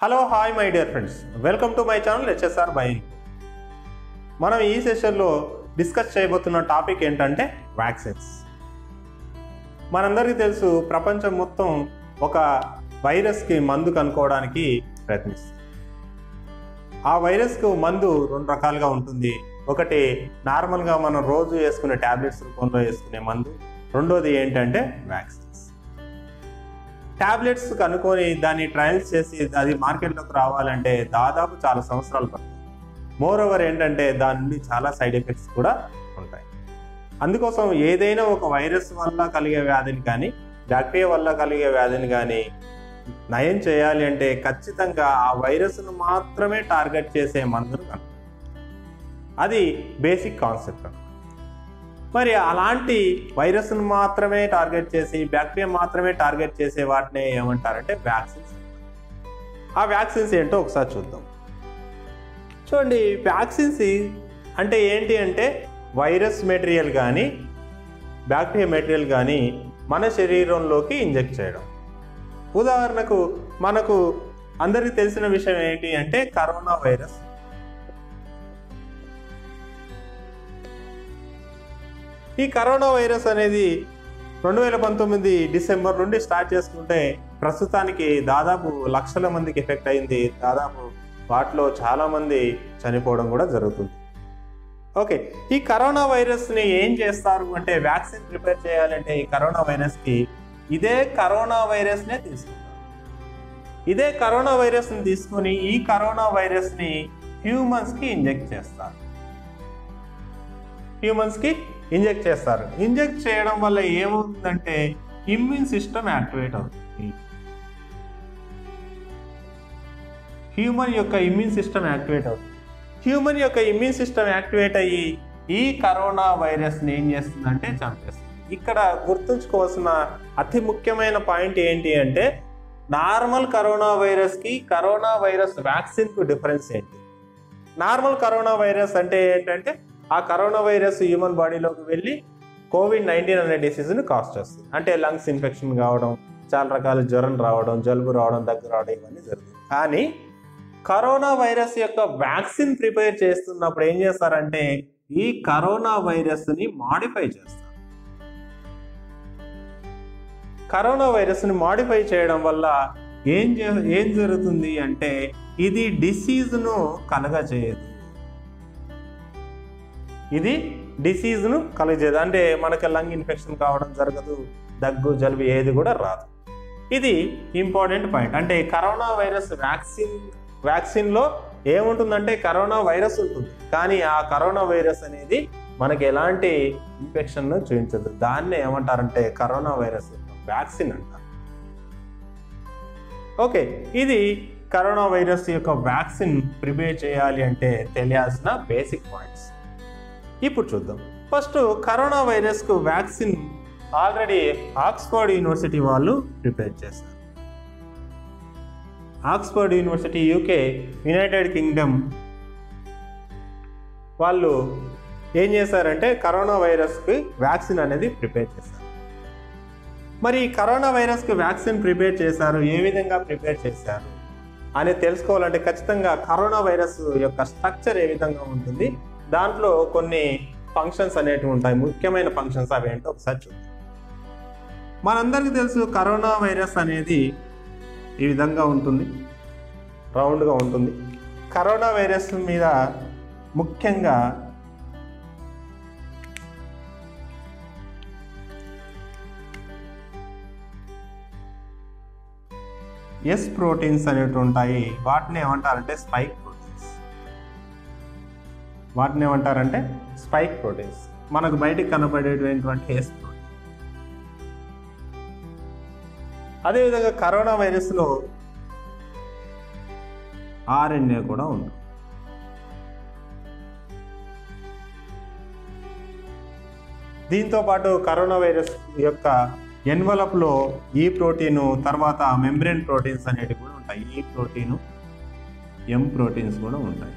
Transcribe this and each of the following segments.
hello hi my dear friends welcome to my channel HSR by మనం ఈ సెషన్లో discuss చేయబోతున్న టాపిక్ ఏంటంటే వ్యాక్సిన్స్ మనందరికీ తెలుసు ప్రపంచం మొత్తం ఒక వైరస్కి మందు కనుక్కోవడానికి ప్రయత్నిస్తుంది ఆ వైరస్కు మందు రెండు రకాలుగా ఉంటుంది ఒకటి నార్మల్గా మనం రోజు వేసుకునే ట్యాబ్లెట్స్ రూపంలో వేసుకునే మందు రెండోది ఏంటంటే వ్యాక్సిన్స్ టాబ్లెట్స్ కనుక్కొని దాన్ని ట్రయల్స్ చేసి అది మార్కెట్లోకి రావాలంటే దాదాపు చాలా సంవత్సరాలు పడుతుంది మోర్ ఓవర్ ఏంటంటే దాని నుండి చాలా సైడ్ ఎఫెక్ట్స్ కూడా ఉంటాయి అందుకోసం ఏదైనా ఒక వైరస్ వల్ల కలిగే వ్యాధిని కానీ బ్యాక్టీరియా వల్ల కలిగే వ్యాధిని కానీ నయం చేయాలి అంటే ఖచ్చితంగా ఆ వైరస్ను మాత్రమే టార్గెట్ చేసే మందును కనుక అది బేసిక్ కాన్సెప్ట్ అన్నమాట మరి అలాంటి వైరస్ను మాత్రమే టార్గెట్ చేసి బ్యాక్టీరియా మాత్రమే టార్గెట్ చేసే వాటిని ఏమంటారంటే వ్యాక్సిన్స్ ఆ వ్యాక్సిన్స్ ఏంటో ఒకసారి చూద్దాం చూడండి వ్యాక్సిన్స్ అంటే ఏంటి అంటే వైరస్ మెటీరియల్ కానీ బ్యాక్టీరియా మెటీరియల్ కానీ మన శరీరంలోకి ఇంజెక్ట్ చేయడం ఉదాహరణకు మనకు అందరికీ తెలిసిన విషయం ఏంటి అంటే కరోనా వైరస్ ఈ కరోనా వైరస్ అనేది రెండు వేల పంతొమ్మిది డిసెంబర్ నుండి స్టార్ట్ చేసుకుంటే ప్రస్తుతానికి దాదాపు లక్షల మందికి ఎఫెక్ట్ అయింది దాదాపు వాటిలో చాలామంది చనిపోవడం కూడా జరుగుతుంది ఓకే ఈ కరోనా వైరస్ని ఏం చేస్తారు అంటే వ్యాక్సిన్ ప్రిపేర్ చేయాలంటే ఈ కరోనా వైరస్కి ఇదే కరోనా వైరస్నే తీసుకుంటారు ఇదే కరోనా వైరస్ని తీసుకొని ఈ కరోనా వైరస్ని హ్యూమన్స్కి ఇంజెక్ట్ చేస్తారు హ్యూమన్స్కి ఇంజెక్ట్ చేస్తారు ఇంజెక్ట్ చేయడం వల్ల ఏమవుతుందంటే ఇమ్యూన్ సిస్టమ్ యాక్టివేట్ అవుతుంది హ్యూమన్ యొక్క ఇమ్యూన్ సిస్టమ్ యాక్టివేట్ అవుతుంది హ్యూమన్ యొక్క ఇమ్యూన్ సిస్టమ్ యాక్టివేట్ అయ్యి ఈ కరోనా వైరస్ని ఏం చేస్తుందంటే చంపేస్తుంది ఇక్కడ గుర్తుంచుకోవాల్సిన అతి ముఖ్యమైన పాయింట్ ఏంటి అంటే నార్మల్ కరోనా వైరస్కి కరోనా వైరస్ వ్యాక్సిన్కు డిఫరెన్స్ ఏంటి నార్మల్ కరోనా వైరస్ అంటే ఏంటంటే ఆ కరోనా వైరస్ హ్యూమన్ బాడీలోకి వెళ్ళి కోవిడ్ నైన్టీన్ అనే డిసీజ్ని కాస్ట్ చేస్తుంది అంటే లంగ్స్ ఇన్ఫెక్షన్ కావడం చాలా రకాల జ్వరం రావడం జలుబు రావడం దగ్గు రావడం ఇవన్నీ జరుగుతుంది కానీ కరోనా వైరస్ యొక్క వ్యాక్సిన్ ప్రిపేర్ చేస్తున్నప్పుడు ఏం చేస్తారంటే ఈ కరోనా వైరస్ని మాడిఫై చేస్తారు కరోనా వైరస్ని మాడిఫై చేయడం వల్ల ఏం చే- ఏం జరుగుతుంది అంటే ఇది డిసీజ్ను కలగజేయదు ఇది డిసీజ్ను కలుగజేయదు అంటే మనకి లంగ్ ఇన్ఫెక్షన్ కావడం జరగదు దగ్గు జలుబు ఏది కూడా రాదు ఇది ఇంపార్టెంట్ పాయింట్ అంటే కరోనా వైరస్ వ్యాక్సిన్ వ్యాక్సిన్లో ఏముంటుందంటే కరోనా వైరస్ ఉంటుంది కానీ ఆ కరోనా వైరస్ అనేది మనకి ఎలాంటి ఇన్ఫెక్షన్ను చూపించదు దాన్ని ఏమంటారంటే కరోనా వైరస్ వ్యాక్సిన్ అంటారు ఓకే ఇది కరోనా వైరస్ యొక్క వ్యాక్సిన్ ప్రిపేర్ చేయాలి అంటే తెలియాల్సిన బేసిక్ పాయింట్స్ ఇప్పుడు చూద్దాం ఫస్ట్ కరోనా వైరస్కు వ్యాక్సిన్ ఆల్రెడీ ఆక్స్ఫర్డ్ యూనివర్సిటీ వాళ్ళు ప్రిపేర్ చేశారు Oxford university UK United Kingdom వాళ్ళు ఏం చేశారంటే కరోనా వైరస్కి వ్యాక్సిన్ అనేది ప్రిపేర్ చేశారు మరి ఈ కరోనా వైరస్కి వ్యాక్సిన్ ప్రిపేర్ చేశారు ఏ విధంగా ప్రిపేర్ చేశారు అని తెలుసుకోవాలంటే ఖచ్చితంగా కరోనా వైరస్ యొక్క స్ట్రక్చర్ ఏ విధంగా ఉంటుంది దాంట్లో కొన్ని ఫంక్షన్స్ అనేటివి ఉంటాయి ముఖ్యమైన ఫంక్షన్స్ అవి ఏంటో ఒకసారి చూద్దాం మనందరికీ తెలుసు కరోనా వైరస్ అనేది ఈ విధంగా ఉంటుంది రౌండ్గా ఉంటుంది కరోనా వైరస్ మీద ముఖ్యంగా ఎస్ ప్రోటీన్స్ అనేవి ఉంటాయి వాటిని ఏమంటారంటే స్పైక్ ప్రోటీన్స్ వాటిని ఏమంటారంటే స్పైక్ ప్రోటీన్స్ మనకు బయటికి కనబడేటువంటి ఎస్ ప్రోటీన్ అదేవిధంగా కరోనా వైరస్లో ఆర్ఎన్ఏ కూడా ఉంటుంది దీంతో పాటు కరోనా వైరస్ యొక్క ఎన్వలప్లో ఈ ప్రోటీను తర్వాత మెంబ్రెన్ ప్రోటీన్స్ అనేటివి కూడా ఉంటాయి ఈ ప్రోటీను ఎం ప్రోటీన్స్ కూడా ఉంటాయి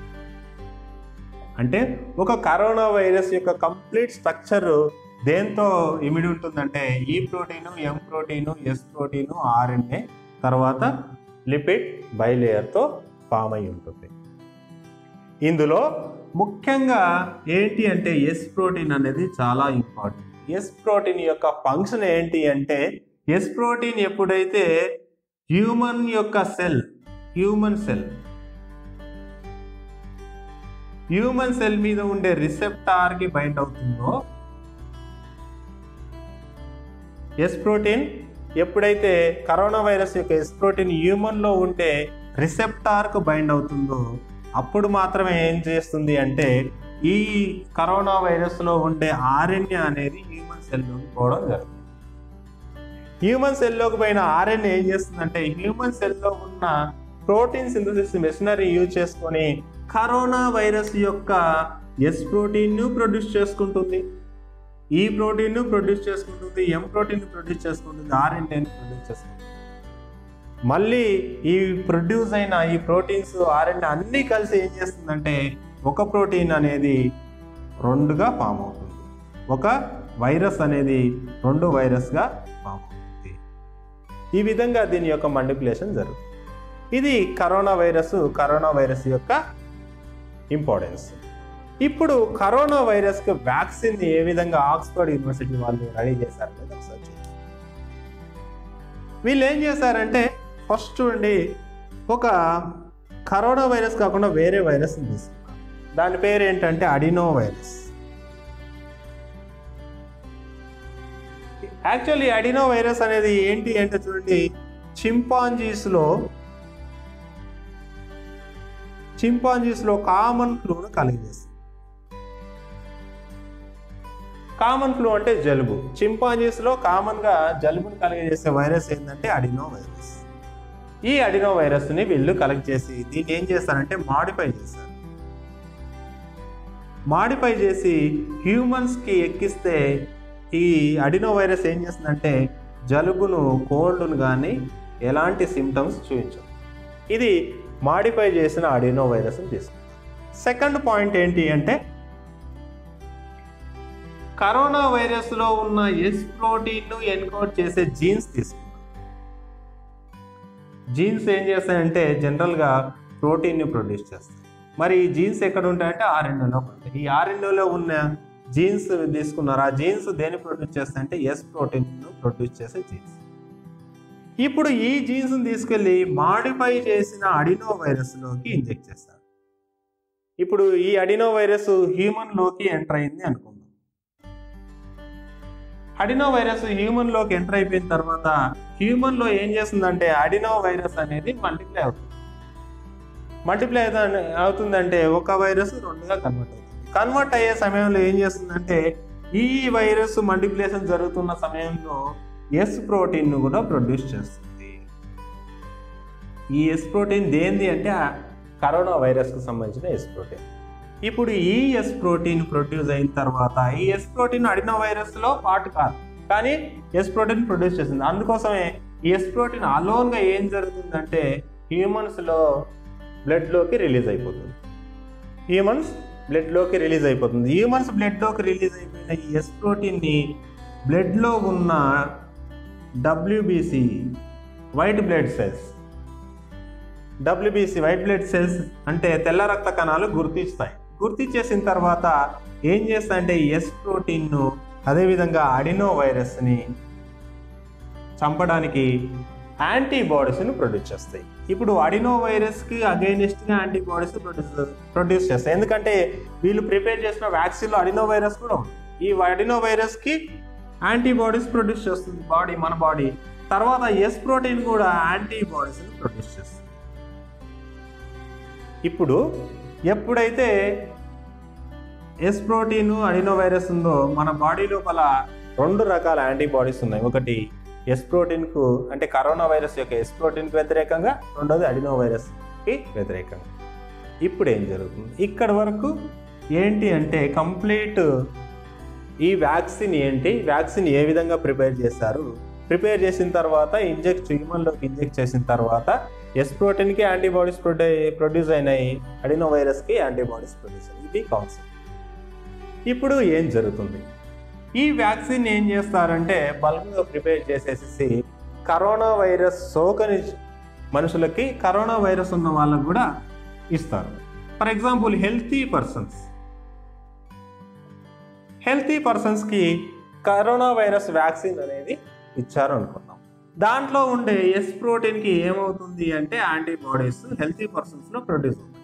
అంటే ఒక కరోనా వైరస్ యొక్క కంప్లీట్ స్ట్రక్చర్ దేంతో ఇమిడి ఉంటుందంటే ఈ protein M protein S protein RNA తర్వాత లిపిడ్ బైలేయర్తో ఫామ్ అయి ఉంటుంది ఇందులో ముఖ్యంగా ఏంటి అంటే ఎస్ ప్రోటీన్ అనేది చాలా ఇంపార్టెంట్ ఎస్ ప్రోటీన్ యొక్క ఫంక్షన్ ఏంటి అంటే ఎస్ ప్రోటీన్ ఎప్పుడైతే హ్యూమన్ యొక్క cell human cell human cell మీద ఉండే రిసెప్టార్కి బైండ్ అవుతుందో ఎస్ ప్రోటీన్ ఎప్పుడైతే కరోనా వైరస్ యొక్క ఎస్ ప్రోటీన్ హ్యూమన్లో ఉంటే రిసెప్టార్కు బైండ్ అవుతుందో అప్పుడు మాత్రమే ఏం చేస్తుంది అంటే ఈ కరోనా వైరస్లో ఉండే ఆర్ఎన్ఏ అనేది హ్యూమన్ సెల్లోకి పోవడం జరుగుతుంది హ్యూమన్ సెల్లోకి పోయిన ఆర్ఎన్ఏ ఏం చేస్తుందంటే హ్యూమన్ సెల్లో ఉన్న ప్రోటీన్ సింథసిస్ మెషినరీ యూజ్ చేసుకొని కరోనా వైరస్ యొక్క ఎస్ ప్రోటీన్ను ప్రొడ్యూస్ చేసుకుంటుంది ఈ ప్రోటీన్ను ప్రొడ్యూస్ చేసుకుంటుంది ఎం ప్రోటీన్ ప్రొడ్యూస్ చేసుకుంటుంది ఆర్ఎన్ఏని ప్రొడ్యూస్ చేసుకుంటుంది మళ్ళీ ఈ ప్రొడ్యూస్ అయిన ఈ ప్రోటీన్స్ ఆర్ఎన్ఏ అన్నీ కలిసి ఏం చేస్తుందంటే ఒక ప్రోటీన్ అనేది రెండుగా ఫామ్ అవుతుంది ఒక వైరస్ అనేది రెండు వైరస్గా ఫామ్ అవుతుంది ఈ విధంగా దీని యొక్క మండిపులేషన్ జరుగుతుంది ఇది కరోనా వైరస్ కరోనా వైరస్ యొక్క ఇంపార్టెన్స్ ఇప్పుడు కరోనా వైరస్కి వ్యాక్సిన్ ఏ విధంగా ఆక్స్ఫర్డ్ యూనివర్సిటీ వాళ్ళు రెడీ చేశారు అనేది ఒకసారి చూద్దాం వీళ్ళు ఏం చేశారంటే ఫస్ట్ చూడండి ఒక కరోనా వైరస్ కాకుండా వేరే వైరస్ తీసుకున్నారు దాని పేరు ఏంటంటే adeno virus actually adeno virus అనేది ఏంటి అంటే చూడండి చింపాంజీస్లో చింపాంజీస్లో కామన్ ఫ్లూను కలిగజేస్తుంది కామన్ ఫ్లూ అంటే జలుబు చింపాంజీస్లో కామన్గా జలుబును కలిగజేసే వైరస్ ఏంటంటే అడినో వైరస్ ఈ అడినో వైరస్ని వీళ్ళు కలెక్ట్ చేసి దీన్ని ఏం చేస్తారంటే మాడిఫై చేస్తారు మాడిఫై చేసి హ్యూమన్స్కి ఎక్కిస్తే ఈ అడినో వైరస్ ఏం చేస్తుందంటే జలుబును కోల్డ్ను కానీ ఎలాంటి సిమ్టమ్స్ చూపించదు ఇది మాడిఫై చేసిన అడినో వైరస్ని తీసుకుంటాం సెకండ్ పాయింట్ ఏంటి అంటే కరోనా వైరస్లో ఉన్న ఎస్ ప్రోటీన్ను ఎన్కోడ్ చేసే జీన్స్ తీసుకున్నాం జీన్స్ ఏం చేస్తాయంటే జనరల్గా ప్రోటీన్ని ప్రొడ్యూస్ చేస్తాయి మరి ఈ జీన్స్ ఎక్కడ ఉంటాయంటే ఆర్ఎన్ఏలో ఉంటాయి ఈ ఆర్ఎన్ఏలో ఉన్న జీన్స్ తీసుకున్నారు ఆ జీన్స్ దేన్ని ప్రొడ్యూస్ చేస్తాయంటే ఎస్ ప్రోటీన్ను ప్రొడ్యూస్ చేసే జీన్స్ ఇప్పుడు ఈ జీన్స్ని తీసుకెళ్ళి మాడిఫై చేసిన అడినో వైరస్లోకి ఇంజెక్ట్ చేస్తారు ఇప్పుడు ఈ అడినో వైరస్ హ్యూమన్లోకి ఎంటర్ అయింది అనుకుందాం అడినో వైరస్ హ్యూమన్లోకి ఎంటర్ అయిపోయిన తర్వాత హ్యూమన్లో ఏం చేస్తుందంటే అడినో వైరస్ అనేది మల్టిప్లై అవుతుంది మల్టిప్లై అవుతుందంటే ఒక వైరస్ రెండుగా కన్వర్ట్ అవుతుంది కన్వర్ట్ అయ్యే సమయంలో ఏం చేస్తుందంటే ఈ వైరస్ మల్టిప్లేషన్ జరుగుతున్న సమయంలో ఎస్ ప్రోటీన్ను కూడా ప్రొడ్యూస్ చేస్తుంది ఈ ఎస్ ప్రోటీన్ దేంది అంటే ఆ కరోనా వైరస్కు సంబంధించిన ఎస్ ప్రోటీన్ ఇప్పుడు ఈ ఎస్ ప్రోటీన్ ప్రొడ్యూస్ అయిన తర్వాత ఈ ఎస్ ప్రోటీన్ అడినో వైరస్లో పార్ట్ కాదు కానీ ఎస్ ప్రోటీన్ ప్రొడ్యూస్ చేస్తుంది అందుకోసమే ఈ ఎస్ ప్రోటీన్ అలోన్గా ఏం జరుగుతుందంటే హ్యూమన్స్లో బ్లడ్లోకి రిలీజ్ అయిపోతుంది హ్యూమన్స్ బ్లడ్లోకి రిలీజ్ అయిపోతుంది హ్యూమన్స్ బ్లడ్లోకి రిలీజ్ అయిపోయిన ఈ ఎస్ ప్రోటీన్ని బ్లడ్లో ఉన్న WBC white blood cells WBC white blood cells అంటే తెల్ల రక్త కణాలు గుర్తిస్తాయి గుర్తించేసిన తర్వాత ఏం చేస్తాయంటే ఎస్ ప్రోటీన్ను అదేవిధంగా అడినో వైరస్ని చంపడానికి యాంటీబాడీస్ని ప్రొడ్యూస్ చేస్తాయి ఇప్పుడు అడినో వైరస్కి అగైనిస్ట్గా యాంటీబాడీస్ ప్రొడ్యూస్ ప్రొడ్యూస్ చేస్తాయి ఎందుకంటే వీళ్ళు ప్రిపేర్ చేసిన వ్యాక్సిన్లో అడినో వైరస్ కూడా ఉంది ఈ అడినో వైరస్కి యాంటీబాడీస్ ప్రొడ్యూస్ చేస్తుంది బాడీ మన బాడీ తర్వాత ఎస్ ప్రోటీన్ కూడా యాంటీబాడీస్ని ప్రొడ్యూస్ చేస్తుంది ఇప్పుడు ఎప్పుడైతే ఎస్ ప్రోటీన్ అడినో వైరస్ ఉందో మన బాడీ లోపల రెండు రకాల యాంటీబాడీస్ ఉన్నాయి ఒకటి ఎస్ ప్రోటీన్కు అంటే కరోనా వైరస్ యొక్క ఎస్ ప్రోటీన్కి వ్యతిరేకంగా రెండోది అడినో వైరస్కి వ్యతిరేకంగా ఇప్పుడు ఏం జరుగుతుంది ఇక్కడ వరకు ఏంటి అంటే కంప్లీట్ ఈ వ్యాక్సిన్ ఏంటి వ్యాక్సిన్ ఏ విధంగా ప్రిపేర్ చేస్తారు ప్రిపేర్ చేసిన తర్వాత ఇంజెక్ట్ హ్యూమన్లోకి ఇంజెక్ట్ చేసిన తర్వాత ఎస్ ప్రోటీన్కి యాంటీబాడీస్ ప్రొడ్యూ ప్రొడ్యూస్ అయినాయి అడినో వైరస్కి యాంటీబాడీస్ ప్రొడ్యూస్ అయినాయి ఇది కాన్సెప్ట్ ఇప్పుడు ఏం జరుగుతుంది ఈ వ్యాక్సిన్ ఏం చేస్తారంటే బల్క్గా ప్రిపేర్ చేసేసి కరోనా వైరస్ సోకని మనుషులకి కరోనా వైరస్ ఉన్న వాళ్ళకు కూడా ఇస్తారు for example healthy persons healthy పర్సన్స్కి కరోనా వైరస్ వ్యాక్సిన్ అనేది ఇచ్చారు అనుకుందాం దాంట్లో ఉండే ఎస్ ప్రోటీన్కి ఏమవుతుంది అంటే యాంటీబాడీస్ హెల్తీ పర్సన్స్లో ప్రొడ్యూస్ అవుతాయి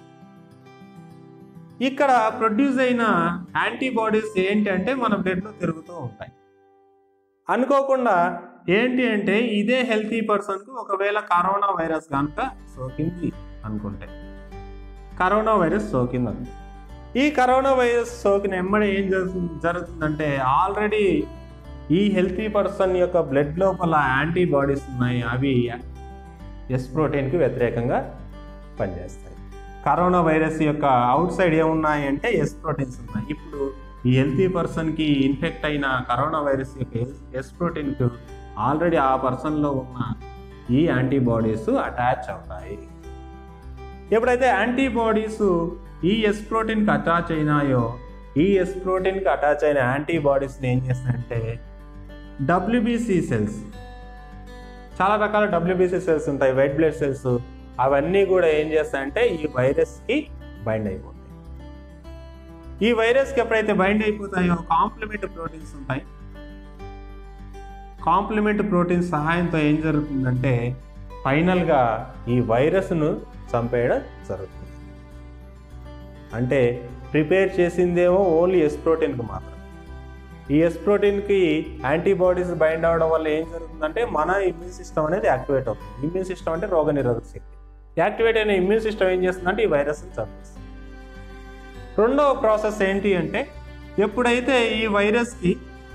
ఇక్కడ ప్రొడ్యూస్ అయిన యాంటీబాడీస్ ఏంటి అంటే మన బ్లడ్లో తిరుగుతూ ఉంటాయి అనుకోకుండా ఏంటి అంటే ఇదే హెల్తీ పర్సన్కు ఒకవేళ కరోనా వైరస్ కనుక సోకింది అనుకుంటే కరోనా వైరస్ సోకింది అనుకో ఈ కరోనా వైరస్ సోకిన ఎమ్మడి ఏం జరుగుతుంది జరుగుతుందంటే ఆల్రెడీ ఈ హెల్తీ పర్సన్ యొక్క బ్లడ్ లోపల యాంటీబాడీస్ ఉన్నాయి అవి ఎస్ ప్రోటీన్కి వ్యతిరేకంగా పనిచేస్తాయి కరోనా వైరస్ యొక్క అవుట్ సైడ్ ఏమున్నాయి అంటే ఎస్ ప్రోటీన్స్ ఉన్నాయి ఇప్పుడు ఈ హెల్తీ పర్సన్కి ఇన్ఫెక్ట్ అయిన కరోనా వైరస్ యొక్క ఎస్ ప్రోటీన్కి ఆల్రెడీ ఆ పర్సన్లో ఉన్న ఈ యాంటీబాడీస్ అటాచ్ అవుతాయి ఎప్పుడైతే యాంటీబాడీస్ ఈ ఎస్ ప్రోటీన్కి అటాచ్ అయినాయో ఈ ఎస్ ప్రోటీన్కి అటాచ్ అయిన యాంటీబాడీస్ని ఏం చేస్తాయంటే డబ్ల్యూబీసీ సెల్స్ చాలా రకాల డబ్ల్యూబీసీ సెల్స్ ఉంటాయి వైట్ బ్లడ్ సెల్స్ అవన్నీ కూడా ఏం చేస్తాయంటే ఈ వైరస్కి బైండ్ అయిపోతాయి ఈ వైరస్కి ఎప్పుడైతే బైండ్ అయిపోతాయో కాంప్లిమెంట్ ప్రోటీన్స్ ఉంటాయి కాంప్లిమెంట్ ప్రోటీన్ సహాయంతో ఏం జరుగుతుందంటే ఫైనల్గా ఈ వైరస్ను చంపేయడం జరుగుతుంది అంటే ప్రిపేర్ చేసిందేమో ఓన్లీ ఎస్ ప్రోటీన్కి మాత్రం ఈ ఎస్ ప్రోటీన్కి యాంటీబాడీస్ బైండ్ అవ్వడం వల్ల ఏం జరుగుతుందంటే మన ఇమ్యూన్ సిస్టమ్ అనేది యాక్టివేట్ అవుతుంది ఇమ్యూన్ సిస్టమ్ అంటే రోగనిరోధక శక్తి యాక్టివేట్ అయిన ఇమ్యూన్ సిస్టమ్ ఏం చేస్తుందంటే ఈ వైరస్ని చంపేస్తుంది రెండవ ప్రాసెస్ ఏంటి అంటే ఎప్పుడైతే ఈ వైరస్కి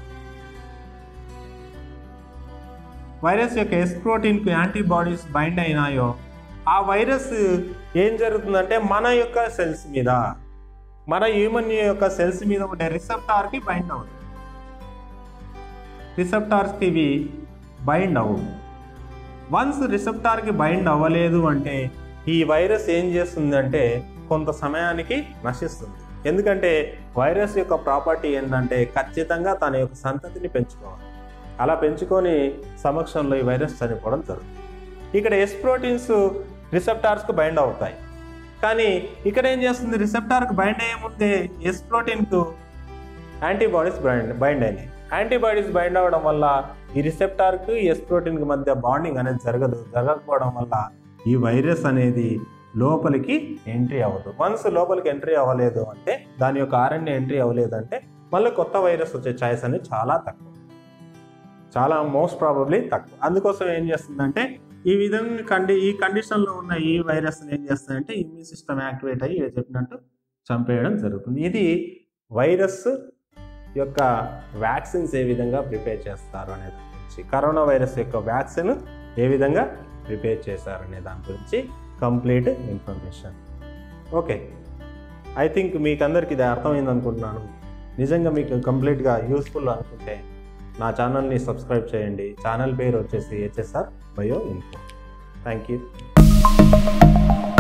వైరస్ యొక్క ఎస్ ప్రోటీన్కి యాంటీబాడీస్ బైండ్ అయినాయో ఆ వైరస్ ఏం జరుగుతుందంటే మన యొక్క సెల్స్ మీద మన హ్యూమన్ యొక్క సెల్స్ మీద ఉండే రిసెప్టార్కి బైండ్ అవుతుంది రిసెప్టార్స్కి ఇవి బైండ్ అవ్వవు వన్స్ రిసెప్టార్కి బైండ్ అవ్వలేదు అంటే ఈ వైరస్ ఏం చేస్తుందంటే కొంత సమయానికి నశిస్తుంది ఎందుకంటే వైరస్ యొక్క ప్రాపర్టీ ఏంటంటే ఖచ్చితంగా తన యొక్క సంతతిని పెంచుకోవాలి అలా పెంచుకొని సమక్షంలో ఈ వైరస్ చనిపోవడం జరుగుతుంది ఇక్కడ ఎస్ ప్రోటీన్స్ రిసెప్టార్స్కు బైండ్ అవుతాయి కానీ ఇక్కడ ఏం చేస్తుంది రిసెప్టార్కి బైండ్ అయ్యే ముందే ఎస్ ప్రోటీన్కు యాంటీబాడీస్ బైండ్ బైండ్ అయినాయి యాంటీబాడీస్ బైండ్ అవ్వడం వల్ల ఈ రిసెప్టార్కి ఎస్ ప్రోటీన్కి మధ్య బాండింగ్ అనేది జరగదు జరగకపోవడం వల్ల ఈ వైరస్ అనేది లోపలికి ఎంట్రీ అవ్వదు వన్స్ లోపలికి ఎంట్రీ అవ్వలేదు అంటే దాని యొక్క ఆర్ఎన్ఏ ఎంట్రీ అవ్వలేదు అంటే మళ్ళీ కొత్త వైరస్ వచ్చే ఛాయిస్ అనేది చాలా తక్కువ చాలా మోస్ట్ ప్రాబబ్లీ తక్కువ అందుకోసం ఏం చేస్తుందంటే ఈ విధంగా కండి ఈ కండిషన్లో ఉన్న ఈ వైరస్ ఏం చేస్తుందంటే ఇమ్యూన్ సిస్టమ్ యాక్టివేట్ అయ్యి చెప్పినట్టు చంపేయడం జరుగుతుంది ఇది వైరస్ యొక్క వ్యాక్సిన్స్ ఏ విధంగా ప్రిపేర్ చేస్తారు అనే దాని గురించి కరోనా వైరస్ యొక్క వ్యాక్సిన్ ఏ విధంగా ప్రిపేర్ చేశారు అనే దాని గురించి complete information okay I think మీకు అందరికి ఇది అర్థమైంది అనుకుంటున్నాను నిజంగా మీకు కంప్లీట్గా యూస్ఫుల్ అనుకుంటే నా ఛానల్ని సబ్స్క్రైబ్ చేయండి ఛానల్ పేరు వచ్చేసి HSR bio info thank you